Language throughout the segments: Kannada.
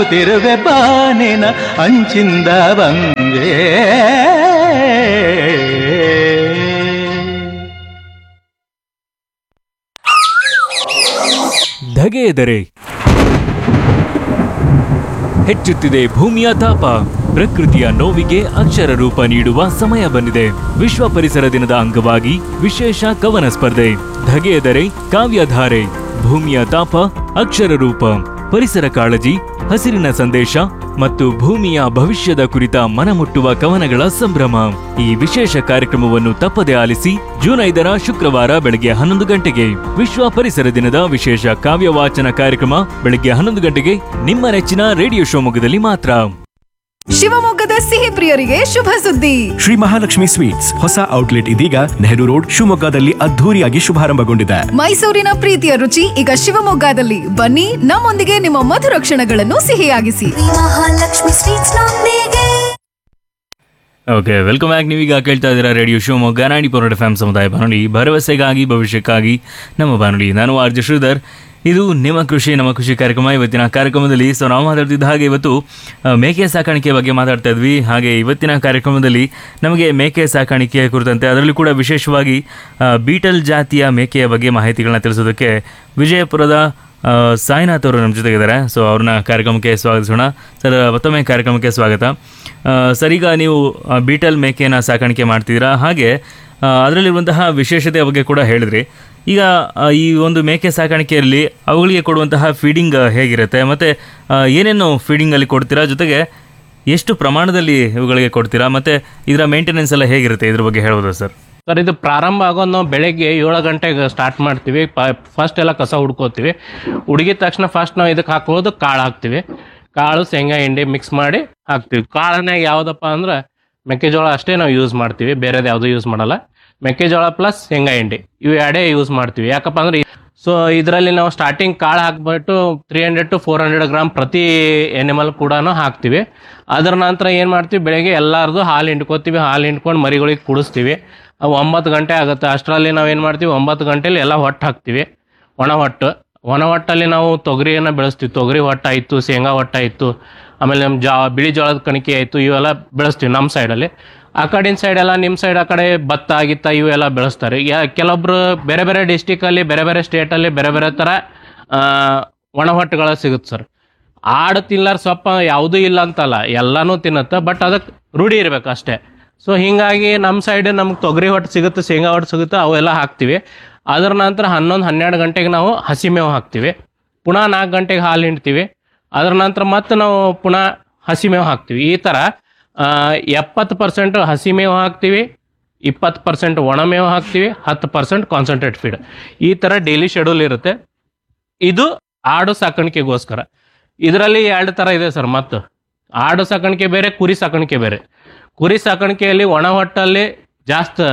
ಸಾಗುತ್ತಿರುವೆ ಬಾನಿನ ಅಂಚಿಂದ ಬಂದೆ ಧಗೆಯೆದರೆ ಹೆಚ್ಚುತ್ತಿದೆ ಭೂಮಿಯ ತಾಪ ಪ್ರಕೃತಿಯ ನೋವಿಗೆ ಅಕ್ಷರ ರೂಪ ನೀಡುವ ಸಮಯ ಬಂದಿದೆ ವಿಶ್ವ ಪರಿಸರ ದಿನದ ಅಂಗವಾಗಿ ವಿಶೇಷ ಕವನ ಸ್ಪರ್ಧೆ ಧಗೆಯೆದರೆ ಕಾವ್ಯಧಾರೆ ಭೂಮಿಯ ತಾಪ ಅಕ್ಷರ ರೂಪ ಪರಿಸರ ಕಾಳಜಿ ಹಸಿರಿನ ಸಂದೇಶ ಮತ್ತು ಭೂಮಿಯ ಭವಿಷ್ಯದ ಕುರಿತ ಮನಮುಟ್ಟುವ ಕವನಗಳ ಸಂಭ್ರಮ ಈ ವಿಶೇಷ ಕಾರ್ಯಕ್ರಮವನ್ನು ತಪ್ಪದೆ ಆಲಿಸಿ ಜೂನ್ ಐದರ ಶುಕ್ರವಾರ ಬೆಳಗ್ಗೆ ಹನ್ನೊಂದು ಗಂಟೆಗೆ ವಿಶ್ವ ಪರಿಸರ ದಿನದ ವಿಶೇಷ ಕಾವ್ಯ ವಾಚನ ಕಾರ್ಯಕ್ರಮ ಬೆಳಗ್ಗೆ ಹನ್ನೊಂದು ಗಂಟೆಗೆ ನಿಮ್ಮ ನೆಚ್ಚಿನ ರೇಡಿಯೋ ಶಿವಮೊಗ್ಗದಲ್ಲಿ ಮಾತ್ರ ಶಿವಮೊಗ್ಗದ ಸಿಹಿ ಪ್ರಿಯರಿಗೆ ಶುಭ ಸುದ್ದಿ ಶ್ರೀ ಮಹಾಲಕ್ಷ್ಮಿ ಸ್ವೀಟ್ಸ್ ಹೊಸ ಔಟ್ಲೆಟ್ ಇದೀಗ ನೆಹರು ರೋಡ್ ಶಿವಮೊಗ್ಗದಲ್ಲಿ ಅದ್ಧೂರಿಯಾಗಿ ಶುಭಾರಂಭಗೊಂಡಿದೆ ಮೈಸೂರಿನ ಪ್ರೀತಿಯ ರುಚಿ ಈಗ ಶಿವಮೊಗ್ಗದಲ್ಲಿ ಬನ್ನಿ ನಮ್ಮೊಂದಿಗೆ ನಿಮ್ಮ ಮಧುರ ಕ್ಷಣಗಳನ್ನು ಸಿಹಿಯಾಗಿಸಿ ಮಹಾಲಕ್ಷ್ಮಿ ಸ್ವೀಟ್ಸ್ ನೊಂದಿಗೆ ಓಕೆ ವೆಲ್ಕಮ್ ಬ್ಯಾಕ್ ನೀವೀಗ ಕೇಳ್ತಾ ಇದ್ದೀರಾ ರೇಡಿಯೋ ಶಿವಮೊಗ್ಗ ನಾಡಿ ಪೊರಟ ಫ್ಯಾಮ್ ಸಮುದಾಯ ಬಾನುಲಿ ಭರವಸೆಗಾಗಿ ಭವಿಷ್ಯಕ್ಕಾಗಿ ನಮ್ಮ ಬಾನುಲಿ ನಾನು ಆರ್ ಜೆ ಶ್ರೀಧರ್ ಇದು ನಿಮ್ಮ ಕೃಷಿ ನಮ್ಮ ಕೃಷಿ ಕಾರ್ಯಕ್ರಮ ಇವತ್ತಿನ ಕಾರ್ಯಕ್ರಮದಲ್ಲಿ ಸೊ ನಾವು ಮಾತಾಡ್ತಿದ್ದ ಹಾಗೆ ಇವತ್ತು ಆ, ಮೇಕೆ ಸಾಕಾಣಿಕೆ ಬಗ್ಗೆ ಮಾತಾಡ್ತಾ ಇದ್ವಿ ಹಾಗೆ ಇವತ್ತಿನ ಕಾರ್ಯಕ್ರಮದಲ್ಲಿ ನಮಗೆ ಮೇಕೆ ಸಾಕಾಣಿಕೆ ಕುರಿತಂತೆ ಅದರಲ್ಲೂ ಕೂಡ ವಿಶೇಷವಾಗಿ ಆ, ಬೀಟಲ್ ಜಾತಿಯ ಮೇಕೆಯ ಬಗ್ಗೆ ಮಾಹಿತಿಗಳನ್ನ ತಿಳಿಸೋದಕ್ಕೆ ವಿಜಯಪುರದ ಆ, ಸಾಯಿನಾಥ್ ಅವರು ನಮ್ಮ ಜೊತೆಗಿದ್ದಾರೆ ಸೊ ಅವ್ರನ್ನ ಕಾರ್ಯಕ್ರಮಕ್ಕೆ ಸ್ವಾಗತಿಸೋಣ ಸರ್ ಮತ್ತೊಮ್ಮೆ ಕಾರ್ಯಕ್ರಮಕ್ಕೆ ಸ್ವಾಗತ ಆ, ಸರ್ ಈಗ ನೀವು ಆ, ಬೀಟಲ್ ಮೇಕೆನ ಸಾಕಾಣಿಕೆ ಮಾಡ್ತಿದ್ದೀರಾ ಹಾಗೆ ಆ, ಅದರಲ್ಲಿರುವಂತಹ ವಿಶೇಷತೆಯ ಬಗ್ಗೆ ಕೂಡ ಹೇಳಿದ್ರಿ ಈಗ ಆ, ಈ ಒಂದು ಮೇಕೆ ಸಾಕಾಣಿಕೆಯಲ್ಲಿ ಅವುಗಳಿಗೆ ಕೊಡುವಂತಹ ಫೀಡಿಂಗ್ ಹೇಗಿರುತ್ತೆ ಮತ್ತು ಏನೇನು ಫೀಡಿಂಗಲ್ಲಿ ಕೊಡ್ತೀರಾ ಜೊತೆಗೆ ಎಷ್ಟು ಪ್ರಮಾಣದಲ್ಲಿ ಇವುಗಳಿಗೆ ಕೊಡ್ತೀರಾ ಮತ್ತು ಇದರ ಮೇಂಟೆನೆನ್ಸ್ ಎಲ್ಲ ಹೇಗಿರುತ್ತೆ ಇದ್ರ ಬಗ್ಗೆ ಹೇಳ್ಬೋದಾ ಸರ್ ಸರ್ ಇದು ಪ್ರಾರಂಭ ಆಗೋದು ನಾವು ಬೆಳಗ್ಗೆ ಏಳು ಗಂಟೆಗೆ ಸ್ಟಾರ್ಟ್ ಮಾಡ್ತೀವಿ ಫಸ್ಟ್ ಎಲ್ಲ ಕಸ ಹುಡ್ಕೋತೀವಿ ಹುಡುಗಿದ ತಕ್ಷಣ ಫಸ್ಟ್ ನಾವು ಇದಕ್ಕೆ ಹಾಕೋದು ಕಾಳು ಹಾಕ್ತೀವಿ ಕಾಳು ಶೇಂಗಾ ಹಿಂಡಿ ಮಿಕ್ಸ್ ಮಾಡಿ ಹಾಕ್ತೀವಿ ಕಾಳನ್ಯಾಗ ಯಾವುದಪ್ಪ ಅಂದ್ರೆ ಮೆಕ್ಕೆಜೋಳ ಅಷ್ಟೇ ನಾವು ಯೂಸ್ ಮಾಡ್ತೀವಿ ಬೇರೆದು ಯಾವುದೂ ಯೂಸ್ ಮಾಡಲ್ಲ ಮೆಕ್ಕೆಜೋಳ ಪ್ಲಸ್ ಶೇಂಗಾ ಹಿಂಡಿ ಇವು ಎರಡೇ ಯೂಸ್ ಮಾಡ್ತೀವಿ ಯಾಕಪ್ಪ ಅಂದ್ರೆ ಸೊ ಇದರಲ್ಲಿ ನಾವು ಸ್ಟಾರ್ಟಿಂಗ್ ಕಾಳು ಹಾಕ್ಬಿಟ್ಟು three hundred to four hundred gram ಪ್ರತಿ ಎನಿಮಲ್ ಕೂಡ ಹಾಕ್ತೀವಿ ಅದರ ನಂತರ ಏನು ಮಾಡ್ತೀವಿ ಬೆಳಗ್ಗೆ ಎಲ್ಲರದು ಹಾಲು ಹಿಂಡ್ಕೋತೀವಿ ಹಾಲು ಹಿಂಡ್ಕೊಂಡು ಮರಿಗಳಿಗೆ ಕುಡಿಸ್ತೀವಿ ಅವು ಒಂಬತ್ತು ಗಂಟೆ ಆಗುತ್ತೆ ಅಷ್ಟರಲ್ಲಿ ನಾವು ಏನು ಮಾಡ್ತೀವಿ ಒಂಬತ್ತು ಗಂಟೆಲಿ ಎಲ್ಲ ಹೊಟ್ಟು ಹಾಕ್ತೀವಿ ಒಣ ಹೊಟ್ಟು ಒಣ ಹೊಟ್ಟಲ್ಲಿ ನಾವು ತೊಗರಿಯನ್ನು ಬೆಳೆಸ್ತೀವಿ ತೊಗರಿ ಹೊಟ್ಟು ಆಯಿತು ಶೇಂಗಾ ಹೊಟ್ಟು ಆಯಿತು ಆಮೇಲೆ ನಮ್ಮ ಜಾ ಬಿಳಿ ಜೋಳದ ಕಣಿಕೆ ಆಯಿತು ಇವೆಲ್ಲ ಬೆಳೆಸ್ತೀವಿ ನಮ್ಮ ಸೈಡಲ್ಲಿ ಆ ಕಡಿನ ಸೈಡ್ ಎಲ್ಲ ನಿಮ್ಮ ಸೈಡ್ ಆ ಕಡೆ ಭತ್ತ ಗಿತ್ತ ಇವೆಲ್ಲ ಬೆಳೆಸ್ತಾರೆ ಯಾ ಕೆಲವೊಬ್ರು ಬೇರೆ ಬೇರೆ ಡಿಸ್ಟಿಕಲ್ಲಿ ಬೇರೆ ಬೇರೆ ಸ್ಟೇಟಲ್ಲಿ ಬೇರೆ ಬೇರೆ ಥರ ಆ, ಒಣ ಹೊಟ್ಟುಗಳು ಸಿಗುತ್ತೆ ಸರ್ ಆಡು ತಿನ್ನಲಾರ ಸೊಪ್ಪ ಯಾವುದೂ ಇಲ್ಲ ಅಂತಲ್ಲ ಎಲ್ಲನೂ ತಿನ್ನುತ್ತೆ ಬಟ್ ಅದಕ್ಕೆ ರೂಢಿ ಇರಬೇಕು ಅಷ್ಟೇ ಸೊ ಹೀಗಾಗಿ ನಮ್ಮ ಸೈಡ್ ನಮ್ಗೆ ತೊಗರಿ ಹೊಟ್ಟು ಸಿಗುತ್ತೆ ಶೇಂಗಾ ಹೊಟ್ಟು ಸಿಗುತ್ತೆ ಅವೆಲ್ಲ ಹಾಕ್ತೀವಿ ಅದರ ನಂತರ ಹನ್ನೊಂದು ಹನ್ನೆರಡು ಗಂಟೆಗೆ ನಾವು ಹಸಿ ಮೇವು ಹಾಕ್ತೀವಿ ಪುನಃ ನಾಲ್ಕು ಗಂಟೆಗೆ ಹಾಲು ಹಿಂಡ್ತೀವಿ ಅದರ ನಂತರ ಮತ್ತೆ ನಾವು ಪುನಃ ಹಸಿ ಮೇವು ಹಾಕ್ತೀವಿ ಈ ಥರ ಎಪ್ಪತ್ತು ಪರ್ಸೆಂಟ್ ಹಸಿ ಮೇವು ಹಾಕ್ತೀವಿ ಇಪ್ಪತ್ತು ಪರ್ಸೆಂಟ್ ಒಣ ಮೇವು ಹಾಕ್ತೀವಿ ಹತ್ತು ಪರ್ಸೆಂಟ್ ಕಾನ್ಸಂಟ್ರೇಟ್ ಫೀಡ್ ಈ ಥರ ಡೈಲಿ ಶೆಡ್ಯೂಲ್ ಇರುತ್ತೆ ಇದು ಆಡು ಸಾಕಾಣಿಕೆಗೋಸ್ಕರ ಇದರಲ್ಲಿ ಎರಡು ಥರ ಇದೆ ಸರ್ ಮತ್ತು ಆಡು ಸಾಕಾಣಿಕೆ ಬೇರೆ ಕುರಿ ಸಾಕಾಣಿಕೆ ಬೇರೆ ಕುರಿ ಸಾಕಾಣಿಕೆಯಲ್ಲಿ ಒಣ ಹೊಟ್ಟಲ್ಲಿ ಜಾಸ್ತಿ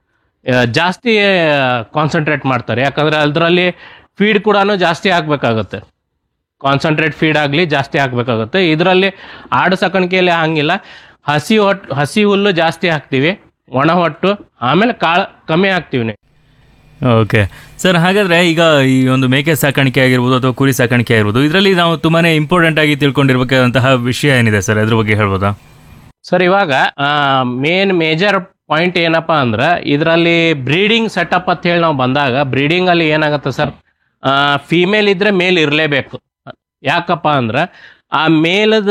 ಆ, ಜಾಸ್ತಿ ಕಾನ್ಸಂಟ್ರೇಟ್ ಮಾಡ್ತಾರೆ ಯಾಕಂದರೆ ಅದರಲ್ಲಿ ಫೀಡ್ ಕೂಡ ಜಾಸ್ತಿ ಹಾಕಬೇಕಾಗುತ್ತೆ ಕಾನ್ಸಂಟ್ರೇಟ್ ಫೀಡ್ ಆಗಲಿ ಜಾಸ್ತಿ ಹಾಕಬೇಕಾಗುತ್ತೆ ಇದರಲ್ಲಿ ಆಡು ಸಾಕಾಣಿಕೆಯಲ್ಲಿ ಹಂಗಿಲ್ಲ ಹಸಿ ಹೊಟ್ಟು ಹಸಿ ಹುಲ್ಲು ಜಾಸ್ತಿ ಹಾಕ್ತೀವಿ ಒಣ ಹೊಟ್ಟು ಆಮೇಲೆ ಕಾಳು ಕಮ್ಮಿ ಹಾಕ್ತೀವಿ ನೀವು ಓಕೆ ಸರ್ ಹಾಗಾದರೆ ಈಗ ಈ ಒಂದು ಮೇಕೆ ಸಾಕಾಣಿಕೆ ಆಗಿರ್ಬೋದು ಅಥವಾ ಕುರಿ ಸಾಕಾಣಿಕೆ ಆಗಿರ್ಬೋದು ಇದರಲ್ಲಿ ನಾವು ತುಂಬಾ ಇಂಪಾರ್ಟೆಂಟ್ ಆಗಿ ತಿಳ್ಕೊಂಡಿರ್ಬೇಕಾದಂತಹ ವಿಷಯ ಏನಿದೆ ಸರ್ ಅದ್ರ ಬಗ್ಗೆ ಹೇಳ್ಬೋದಾ ಸರ್ ಇವಾಗ ಮೇನ್ ಮೇಜರ್ ಪಾಯಿಂಟ್ ಏನಪ್ಪ ಅಂದ್ರೆ ಇದರಲ್ಲಿ ಬ್ರೀಡಿಂಗ್ ಸೆಟಪ್ ಅಂತ ಹೇಳಿ ನಾವು ಬಂದಾಗ ಬ್ರೀಡಿಂಗ್ ಅಲ್ಲಿ ಏನಾಗುತ್ತೆ ಸರ್ ಫೀಮೇಲ್ ಇದ್ರೆ ಮೇಲ್ ಇರಲೇಬೇಕು ಯಾಕಪ್ಪ ಅಂದ್ರೆ ಆ ಮೇಲದ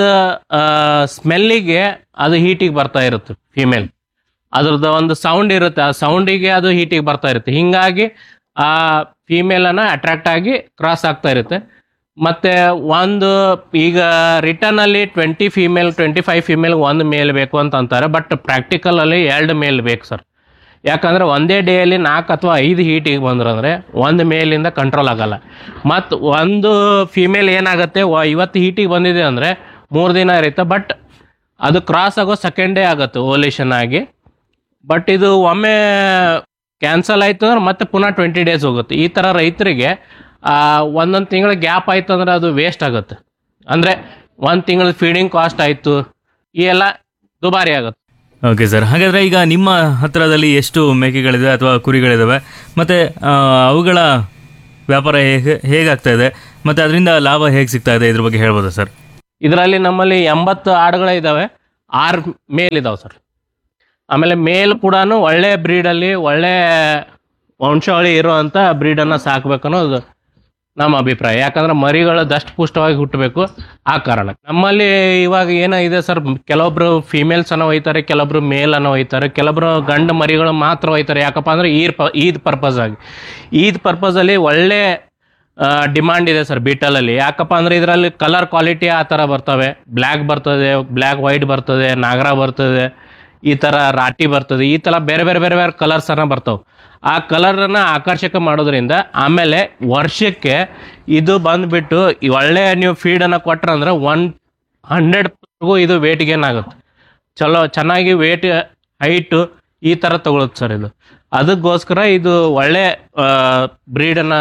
ಸ್ಮೆಲ್ಲಿಗೆ ಅದು ಹೀಟಿಗೆ ಬರ್ತಾ ಇರುತ್ತೆ ಫೀಮೇಲ್ ಅದ್ರದ್ದು ಒಂದು ಸೌಂಡ್ ಇರುತ್ತೆ ಆ ಸೌಂಡಿಗೆ ಅದು ಹೀಟಿಗೆ ಬರ್ತಾ ಇರುತ್ತೆ ಹಿಂಗಾಗಿ ಆ ಫೀಮೇಲನ್ನು ಅಟ್ರಾಕ್ಟ್ ಆಗಿ ಕ್ರಾಸ್ ಆಗ್ತಾ ಇರುತ್ತೆ ಮತ್ತೆ ಒಂದು ಈಗ ರಿಟರ್ನ್ ಅಲ್ಲಿ twenty female twenty five female ಒಂದು ಮೇಲ್ ಬೇಕು ಅಂತ ಅಂತಾರೆ ಬಟ್ ಪ್ರಾಕ್ಟಿಕಲ್ ಅಲ್ಲಿ ಎರಡು ಮೇಲ್ ಬೇಕು ಸರ್ ಯಾಕಂದ್ರೆ ಒಂದೇ ಡೇಯಲ್ಲಿ ನಾಲ್ಕು ಅಥವಾ ಐದು ಹೀಟಿಗೆ ಬಂದ್ರಂದ್ರೆ ಒಂದು ಮೇಲಿಂದ ಕಂಟ್ರೋಲ್ ಆಗಲ್ಲ ಮತ್ತು ಒಂದು ಫಿಮೇಲ್ ಏನಾಗುತ್ತೆ ವ- ಇವತ್ತು ಹೀಟಿಗೆ ಬಂದಿದೆ ಅಂದರೆ ಮೂರು ದಿನ ಇರುತ್ತೆ ಬಟ್ ಅದು ಕ್ರಾಸ್ ಆಗೋ ಸೆಕೆಂಡ್ ಡೇ ಆಗುತ್ತೆ ಓಲೇಷನ್ ಆಗಿ ಬಟ್ ಇದು ಒಮ್ಮೆ ಕ್ಯಾನ್ಸಲ್ ಆಯ್ತು ಅಂದ್ರೆ ಮತ್ತೆ ಪುನಃ ಟ್ವೆಂಟಿ ಡೇಸ್ ಹೋಗುತ್ತೆ ಈ ಥರ ರೈತರಿಗೆ ಒಂದೊಂದು ತಿಂಗಳ ಗ್ಯಾಪ್ ಆಯ್ತು ಅಂದ್ರೆ ಅದು ವೇಸ್ಟ್ ಆಗುತ್ತೆ ಅಂದರೆ ಒಂದು ತಿಂಗಳ ಫೀಡಿಂಗ್ ಕಾಸ್ಟ್ ಆಯಿತು ಈ ಎಲ್ಲ ದುಬಾರಿ ಆಗುತ್ತೆ ಓಕೆ ಸರ್ ಹಾಗಾದರೆ ಈಗ ನಿಮ್ಮ ಹತ್ತಿರದಲ್ಲಿ ಎಷ್ಟು ಮೇಕೆಗಳಿವೆ ಅಥವಾ ಕುರಿಗಳಿದ್ದಾವೆ ಮತ್ತು ಅವುಗಳ ವ್ಯಾಪಾರ ಹೇಗೆ ಹೇಗಾಗ್ತಾ ಇದೆ ಮತ್ತು ಅದರಿಂದ ಲಾಭ ಹೇಗೆ ಸಿಗ್ತಾ ಇದೆ ಇದ್ರ ಬಗ್ಗೆ ಹೇಳ್ಬೋದಾ ಸರ್ ಇದರಲ್ಲಿ ನಮ್ಮಲ್ಲಿ ಎಂಬತ್ತು ಆಡುಗಳು ಇದ್ದಾವೆ ಆರು ಮೇಲ್ ಇದಾವೆ ಸರ್ ಆಮೇಲೆ ಮೇಲ್ ಕೂಡ ಒಳ್ಳೆ ಬ್ರೀಡಲ್ಲಿ ಒಳ್ಳೆ ವಂಶಾವಳಿ ಇರುವಂಥ ಬ್ರೀಡನ್ನು ಸಾಕ್ಬೇಕು ಅನ್ನೋದು ನಮ್ಮ ಅಭಿಪ್ರಾಯ ಯಾಕಂದ್ರೆ ಮರಿಗಳು ದಷ್ಟಪುಷ್ಟವಾಗಿ ಹುಟ್ಟಬೇಕು ಆ ಕಾರಣ ನಮ್ಮಲ್ಲಿ ಇವಾಗ ಏನಾಗಿದೆ ಸರ್ ಕೆಲವೊಬ್ರು ಫಿಮೇಲ್ಸ್ ಅನ್ನ ಒಯ್ತಾರೆ ಕೆಲವೊಬ್ರು ಮೇಲ್ ಅನ್ನ ಒಯ್ತಾರೆ ಕೆಲವೊಬ್ರು ಗಂಡು ಮರಿಗಳು ಮಾತ್ರ ಒಯ್ತಾರೆ ಯಾಕಪ್ಪ ಅಂದ್ರೆ ಈದ್ ಪ ಈದ್ ಪರ್ಪಸ್ ಆಗಿ ಈದ್ ಪರ್ಪಸ್ ಅಲ್ಲಿ ಒಳ್ಳೆ ಡಿಮಾಂಡ್ ಇದೆ ಸರ್ ಬೀಟಲಲ್ಲಿ ಯಾಕಪ್ಪ ಅಂದ್ರೆ ಇದರಲ್ಲಿ ಕಲರ್ ಕ್ವಾಲಿಟಿ ಆ ಥರ ಬರ್ತವೆ ಬ್ಲ್ಯಾಕ್ ಬರ್ತದೆ ಬ್ಲ್ಯಾಕ್ ವೈಟ್ ಬರ್ತದೆ ನಾಗರ ಬರ್ತದೆ ಈ ಥರ ರಾಟಿ ಬರ್ತದೆ ಈ ಥರ ಬೇರೆ ಬೇರೆ ಬೇರೆ ಬೇರೆ ಕಲರ್ಸ್ ಅನ್ನ ಬರ್ತವೆ ಆ ಕಲರನ್ನು ಆಕರ್ಷಕ ಮಾಡೋದ್ರಿಂದ ಆಮೇಲೆ ವರ್ಷಕ್ಕೆ ಇದು ಬಂದ್ಬಿಟ್ಟು ಈ ಒಳ್ಳೆ ನೀವು ಫೀಡನ್ನು ಕೊಟ್ರಂದ್ರೆ ಒನ್ ಹಂಡ್ರೆಡ್ಗೂ ಇದು ವೇಟ್ ಗೇನ್ ಆಗುತ್ತೆ ಚಲೋ ಚೆನ್ನಾಗಿ ವೇಟ್ ಹೈಟು ಈ ಥರ ತಗೊಳುತ್ತೆ ಸರ್ ಇದು ಅದಕ್ಕೋಸ್ಕರ ಇದು ಒಳ್ಳೆ ಬ್ರೀಡನ್ನು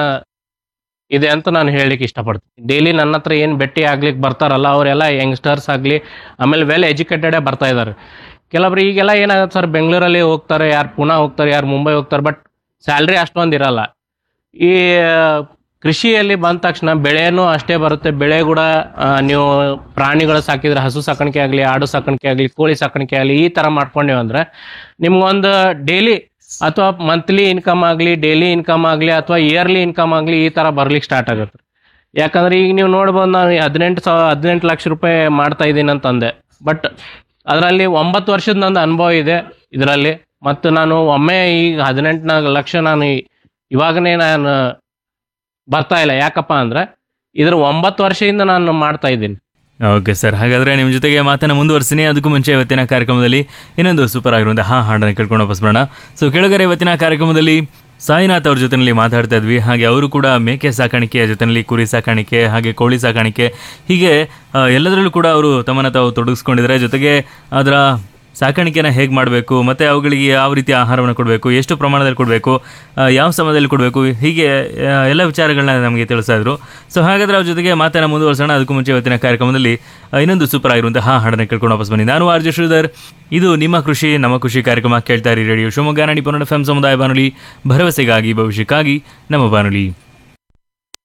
ಇದೆ ಅಂತ ನಾನು ಹೇಳಲಿಕ್ಕೆ ಇಷ್ಟಪಡ್ತೀನಿ ಡೈಲಿ ನನ್ನ ಹತ್ರ ಏನು ಭೇಟಿ ಆಗ್ಲಿಕ್ಕೆ ಬರ್ತಾರಲ್ಲ ಅವರೆಲ್ಲ ಯಂಗ್ಸ್ಟರ್ಸ್ ಆಗಲಿ ಆಮೇಲೆ ವೆಲ್ ಎಜುಕೇಟೆಡೇ ಬರ್ತಾ ಇದ್ದಾರೆ ಕೆಲವೊಬ್ರು ಈಗೆಲ್ಲ ಏನಾಗುತ್ತೆ ಸರ್ ಬೆಂಗಳೂರಲ್ಲಿ ಹೋಗ್ತಾರೆ ಯಾರು ಪುಣೆ ಹೋಗ್ತಾರೆ ಯಾರು ಮುಂಬೈ ಹೋಗ್ತಾರೆ ಬಟ್ ಸ್ಯಾಲ್ರಿ ಅಷ್ಟೊಂದು ಇರಲ್ಲ ಈ ಕೃಷಿಯಲ್ಲಿ ಬಂದ ತಕ್ಷಣ ಬೆಳೆನೂ ಅಷ್ಟೇ ಬರುತ್ತೆ ಬೆಳೆ ಕೂಡ ಆ, ನೀವು ಪ್ರಾಣಿಗಳು ಸಾಕಿದ್ರೆ ಹಸು ಸಾಕಾಣಿಕೆ ಆಗಲಿ ಆಡು ಸಾಕಾಣಿಕೆ ಆಗಲಿ ಕೋಳಿ ಸಾಕಾಣಿಕೆ ಆಗಲಿ ಈ ಥರ ಮಾಡ್ಕೊಂಡೇವು ಅಂದ್ರೆ ನಿಮ್ಗೊಂದು ಡೈಲಿ ಅಥವಾ ಮಂತ್ಲಿ ಇನ್ಕಮ್ ಆಗಲಿ ಡೈಲಿ ಇನ್ಕಮ್ ಆಗಲಿ ಅಥವಾ ಇಯರ್ಲಿ ಇನ್ಕಮ್ ಆಗಲಿ ಈ ಥರ ಬರ್ಲಿಕ್ಕೆ ಸ್ಟಾರ್ಟ್ ಆಗುತ್ತೆ ಯಾಕಂದ್ರೆ ಈಗ ನೀವು ನೋಡ್ಬೋದು ನಾನು ಹದಿನೆಂಟು ಸಾವಿರ ಹದಿನೆಂಟು ಲಕ್ಷ ರೂಪಾಯಿ ಮಾಡ್ತಾ ಇದ್ದೀನಿ ಅಂತಂದೆ ಬಟ್ ಅದರಲ್ಲಿ ಒಂಬತ್ತು ವರ್ಷದ ನಂದು ಅನುಭವ ಇದೆ ಇದರಲ್ಲಿ ಮತ್ತು ನಾನು ಒಮ್ಮೆ ಈಗ ಹದಿನೆಂಟು ಲಕ್ಷ ನಾನು ಈ- ಇವಾಗನೇ ನಾನು ಬರ್ತಾ ಇಲ್ಲ ಯಾಕಪ್ಪ ಅಂದ್ರೆ ಇದ್ರ ಒಂಬತ್ತು ವರ್ಷದಿಂದ ನಾನು ಮಾಡ್ತಾ ಇದ್ದೀನಿ ಓಕೆ ಸರ್ ಹಾಗಾದ್ರೆ ನಿಮ್ಮ ಜೊತೆಗೆ ಮಾತನ್ನ ಮುಂದುವರಿಸ್ತೀನಿ ಅದಕ್ಕೂ ಮುಂಚೆ ಇವತ್ತಿನ ಕಾರ್ಯಕ್ರಮದಲ್ಲಿ ಇನ್ನೊಂದು ಸೂಪರ್ ಆಗಿರುವಂತಹ ಹಾ ಹಾಡನ್ನು ಕೇಳ್ಕೊಂಡು ವಾಪಸ್ ಬರೋಣ ಸೊ ಕೆಳಗರೆ ಇವತ್ತಿನ ಕಾರ್ಯಕ್ರಮದಲ್ಲಿ ಸಾಯಿನಾಥ್ ಅವ್ರ ಜೊತೆನಲ್ಲಿ ಮಾತಾಡ್ತಾ ಇದ್ವಿ ಹಾಗೆ ಅವರು ಕೂಡ ಮೇಕೆ ಸಾಕಾಣಿಕೆಯ ಜೊತೆನಲ್ಲಿ ಕುರಿ ಸಾಕಾಣಿಕೆ ಹಾಗೆ ಕೋಳಿ ಸಾಕಾಣಿಕೆ ಹೀಗೆ ಆ, ಎಲ್ಲದರಲ್ಲೂ ಕೂಡ ಅವರು ತಮ್ಮನ್ನು ತಾವು ತೊಡಗಿಸ್ಕೊಂಡಿದ್ದಾರೆ ಜೊತೆಗೆ ಅದರ ಸಾಕಾಣಿಕೆನ ಹೇಗೆ ಮಾಡಬೇಕು ಮತ್ತು ಅವುಗಳಿಗೆ ಯಾವ ರೀತಿ ಆಹಾರವನ್ನು ಕೊಡಬೇಕು ಎಷ್ಟು ಪ್ರಮಾಣದಲ್ಲಿ ಕೊಡಬೇಕು ಯಾವ ಸಮಯದಲ್ಲಿ ಕೊಡಬೇಕು ಹೀಗೆ ಆ, ಎಲ್ಲ ವಿಚಾರಗಳನ್ನ ನಮಗೆ ತಿಳಿಸ್ತಾ ಇದ್ರು ಸೊ ಹಾಗಾದ್ರೆ ಅವ್ರ ಜೊತೆಗೆ ಮಾತನ್ನ ಮುಂದುವರಿಸೋಣ ಅದಕ್ಕೂ ಮುಂಚೆ ಇವತ್ತಿನ ಕಾರ್ಯಕ್ರಮದಲ್ಲಿ ಆ, ಇನ್ನೊಂದು ಸೂಪರ್ ಆಗಿರುವಂತಹ ಹಾಡನ್ನು ಕೇಳ್ಕೊಂಡು ವಾಪಸ್ ಬನ್ನಿ ನಾನು ಆರ್ಜೆ ಶ್ರೀಧರ್ ಇದು ನಿಮ್ಮ ಕೃಷಿ ನಮ್ಮ ಕೃಷಿ ಕಾರ್ಯಕ್ರಮ ಕೇಳ್ತಾ ಇರಿ ರೇಡಿಯೋ ಶಿವಮೊಗ್ಗ ನಾಡಿ ಪನ್ನಡ ಎಫ್ ಸಮುದಾಯ ಬಾನುಲಿ ಭರವಸೆಗಾಗಿ ಭವಿಷ್ಯಕ್ಕಾಗಿ ನಮ್ಮ ಬಾನುಲಿ